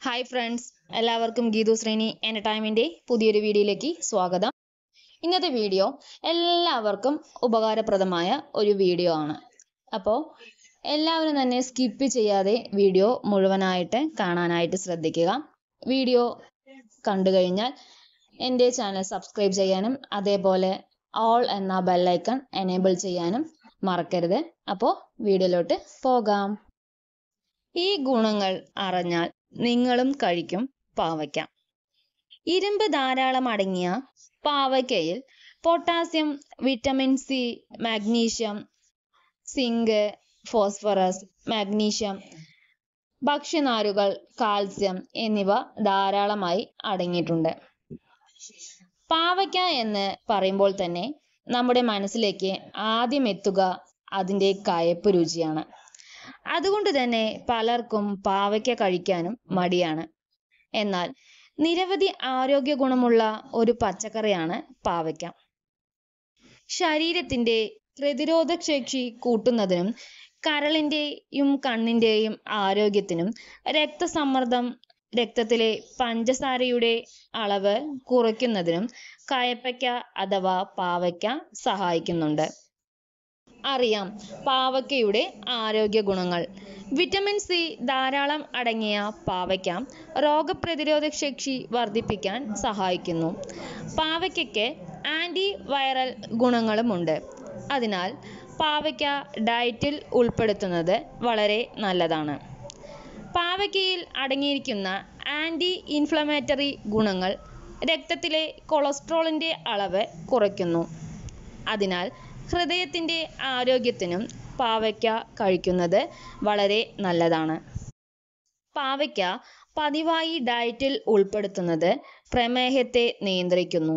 hi friends എല്ലാവർക്കും ഗീതു ശ്രേണി എൻ്റർടൈൻമെൻറ്റിൻ്റെ പുതിയൊരു വീഡിയോയിലേക്ക് സ്വാഗതം ഇന്നത്തെ വീഡിയോ എല്ലാവർക്കും ഉപകാരപ്രദമായ ഒരു വീഡിയോ ആണ് അപ്പോൾ എല്ലാവരും തന്നെ സ്കിപ്പ് ചെയ്യാതെ വീഡിയോ മുഴുവനായിട്ട് കാണാനായിട്ട് ശ്രദ്ധിക്കുക വീഡിയോ കണ്ടു കഴിഞ്ഞാൽ എൻ്റെ ചാനൽ സബ്സ്ക്രൈബ് ചെയ്യാനും അതേപോലെ ഓൾ എന്ന ബെല്ലൈക്കൺ എനേബിൾ ചെയ്യാനും മറക്കരുത് അപ്പോൾ വീഡിയോയിലോട്ട് പോകാം ഈ ഗുണങ്ങൾ അറിഞ്ഞാൽ നിങ്ങളും കഴിക്കും പാവയ്ക്ക ഇരുമ്പ് ധാരാളം അടങ്ങിയ പാവയ്ക്കയിൽ potassium vitamin C magnesium zinc phosphorus magnesium ഭക്ഷ്യനാരുകൾ കാൽസ്യം എന്നിവ ധാരാളമായി അടങ്ങിയിട്ടുണ്ട് പാവയ്ക്ക എന്ന് പറയുമ്പോൾ തന്നെ നമ്മുടെ മനസ്സിലേക്ക് ആദ്യം എത്തുക അതിൻ്റെ കയപ്പ് രുചിയാണ് അതുകൊണ്ട് തന്നെ പലർക്കും പാവയ്ക്ക കഴിക്കാനും മടിയാണ് എന്നാൽ നിരവധി ആരോഗ്യ ഗുണമുള്ള ഒരു പച്ചക്കറിയാണ് പാവയ്ക്ക ശരീരത്തിന്റെ പ്രതിരോധ ശേഷി കൂട്ടുന്നതിനും കരളിന്റെയും കണ്ണിന്റെയും ആരോഗ്യത്തിനും രക്തസമ്മർദ്ദം രക്തത്തിലെ പഞ്ചസാരയുടെ അളവ് കുറയ്ക്കുന്നതിനും കയപ്പയ്ക്ക അഥവാ പാവയ്ക്ക സഹായിക്കുന്നുണ്ട് അറിയാം പാവയ്ക്കയുടെ ആരോഗ്യ ഗുണങ്ങൾ വിറ്റമിൻ സി ധാരാളം അടങ്ങിയ പാവയ്ക്ക രോഗപ്രതിരോധ ശേഷി വർദ്ധിപ്പിക്കാൻ സഹായിക്കുന്നു പാവയ്ക്കയ്ക്ക് ആൻറ്റി വൈറൽ ഗുണങ്ങളുമുണ്ട് അതിനാൽ പാവയ്ക്ക ഡയറ്റിൽ ഉൾപ്പെടുത്തുന്നത് വളരെ നല്ലതാണ് പാവയ്ക്കയിൽ അടങ്ങിയിരിക്കുന്ന ആൻറ്റി ഇൻഫ്ലമേറ്ററി ഗുണങ്ങൾ രക്തത്തിലെ കൊളസ്ട്രോളിൻ്റെ അളവ് കുറയ്ക്കുന്നു അതിനാൽ ഹൃദയത്തിൻ്റെ ആരോഗ്യത്തിനും പാവയ്ക്ക കഴിക്കുന്നത് വളരെ നല്ലതാണ് പാവയ്ക്ക പതിവായി ഡയറ്റിൽ ഉൾപ്പെടുത്തുന്നത് പ്രമേഹത്തെ നിയന്ത്രിക്കുന്നു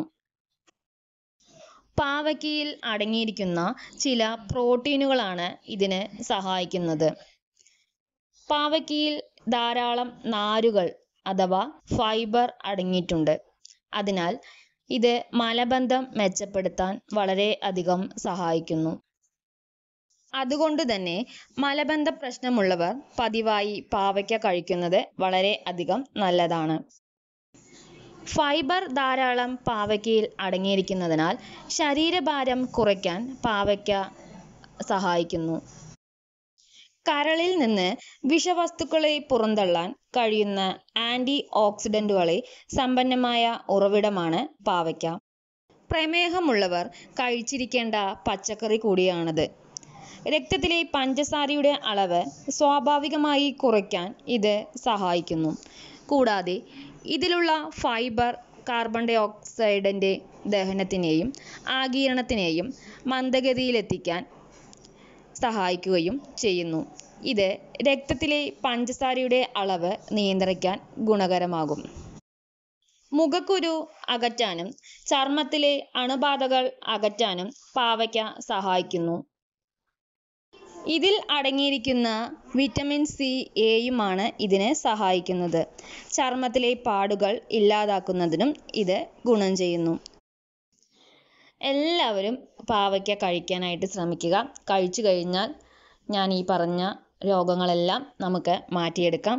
പാവയ്ക്കയിൽ അടങ്ങിയിരിക്കുന്ന ചില പ്രോട്ടീനുകളാണ് ഇതിന് സഹായിക്കുന്നത് പാവയ്ക്കയിൽ ധാരാളം നാരുകൾ അഥവാ ഫൈബർ അടങ്ങിയിട്ടുണ്ട് അതിനാൽ ഇത് മലബന്ധം മെച്ചപ്പെടുത്താൻ വളരെ അധികം സഹായിക്കുന്നു അതുകൊണ്ട് തന്നെ മലബന്ധ പ്രശ്നമുള്ളവർ പതിവായി പാവയ്ക്ക കഴിക്കുന്നത് വളരെ അധികം നല്ലതാണ് ഫൈബർ ധാരാളം പാവയ്ക്കയിൽ അടങ്ങിയിരിക്കുന്നതിനാൽ ശരീരഭാരം കുറയ്ക്കാൻ പാവയ്ക്ക സഹായിക്കുന്നു കരളിൽ നിന്ന് വിഷവസ്തുക്കളെ പുറന്തള്ളാൻ കഴിയുന്ന ആൻറ്റി ഓക്സിഡൻറ്റുകളെ സമ്പന്നമായ ഉറവിടമാണ് പാവയ്ക്ക പ്രമേഹമുള്ളവർ കഴിച്ചിരിക്കേണ്ട പച്ചക്കറി കൂടിയാണത് രക്തത്തിലെ പഞ്ചസാരയുടെ അളവ് സ്വാഭാവികമായി കുറയ്ക്കാൻ ഇത് സഹായിക്കുന്നു കൂടാതെ ഇതിലുള്ള ഫൈബർ കാർബൺ ഡൈ ഓക്സൈഡിൻ്റെ ദഹനത്തിനെയും ആഗീരണത്തിനെയും മന്ദഗതിയിലെത്തിക്കാൻ സഹായിക്കുകയും ചെയ്യുന്നു ഇത് രക്തത്തിലെ പഞ്ചസാരയുടെ അളവ് നിയന്ത്രിക്കാൻ ഗുണകരമാകും മുഖക്കുരു അകറ്റാനും ചർമ്മത്തിലെ അണുബാധകൾ അകറ്റാനും പാവയ്ക്ക സഹായിക്കുന്നു ഇതിൽ അടങ്ങിയിരിക്കുന്ന വിറ്റമിൻ സി എയുമാണ് ഇതിനെ സഹായിക്കുന്നത് ചർമ്മത്തിലെ പാടുകൾ ഇല്ലാതാക്കുന്നതിനും ഇത് ഗുണം ചെയ്യുന്നു എല്ലാവരും പാവയ്ക്ക കഴിക്കാനായിട്ട് ശ്രമിക്കുക കഴിച്ചു കഴിഞ്ഞാൽ ഞാൻ ഈ പറഞ്ഞ രോഗങ്ങളെല്ലാം നമുക്ക് മാറ്റിയെടുക്കാം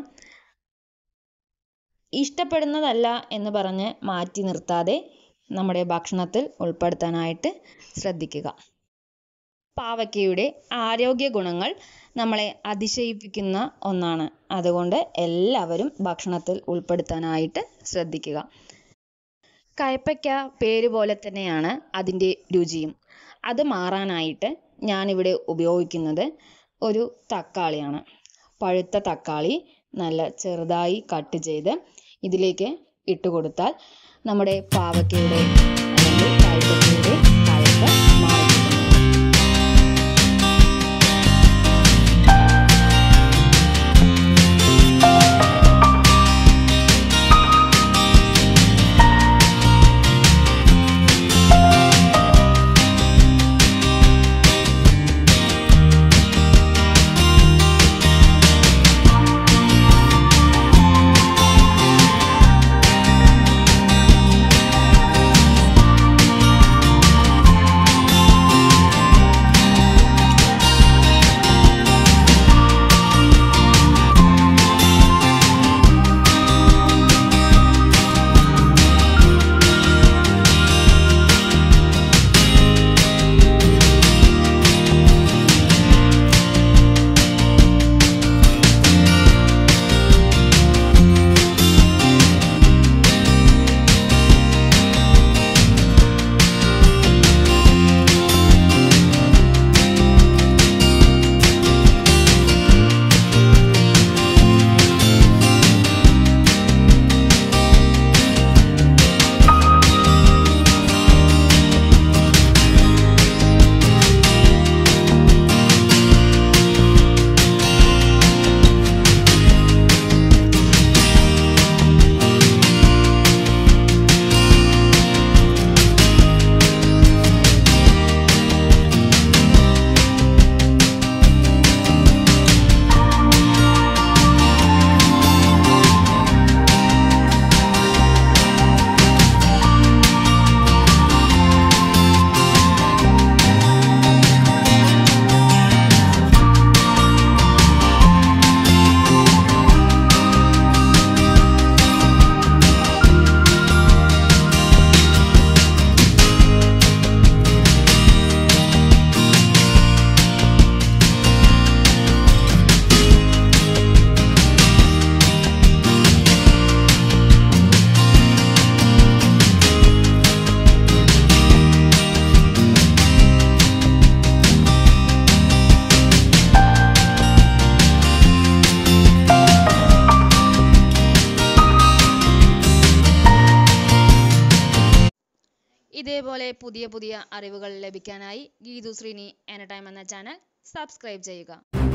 ഇഷ്ടപ്പെടുന്നതല്ല എന്ന് പറഞ്ഞ് മാറ്റി നിർത്താതെ നമ്മുടെ ഭക്ഷണത്തിൽ ഉൾപ്പെടുത്താനായിട്ട് ശ്രദ്ധിക്കുക പാവയ്ക്കയുടെ ആരോഗ്യ ഗുണങ്ങൾ നമ്മളെ അതിശയിപ്പിക്കുന്ന ഒന്നാണ് അതുകൊണ്ട് എല്ലാവരും ഭക്ഷണത്തിൽ ഉൾപ്പെടുത്താനായിട്ട് ശ്രദ്ധിക്കുക കയ്പ്പയ്ക്ക പേര് പോലെ തന്നെയാണ് അതിൻ്റെ രുചിയും അത് മാറാനായിട്ട് ഞാനിവിടെ ഉപയോഗിക്കുന്നത് ഒരു തക്കാളിയാണ് പഴുത്ത തക്കാളി നല്ല ചെറുതായി കട്ട് ചെയ്ത് ഇതിലേക്ക് ഇട്ട് കൊടുത്താൽ നമ്മുടെ പാവയ്ക്കയുടെ അല്ലെങ്കിൽ കയ്പ്പയ്ക്കയുടെ കയ്പ്പ് മാറി ഇതേപോലെ പുതിയ പുതിയ അറിവുകൾ ലഭിക്കാനായി ഗീതു ശ്രീനി എന്ന ടൈം എന്ന ചാനൽ സബ്സ്ക്രൈബ് ചെയ്യുക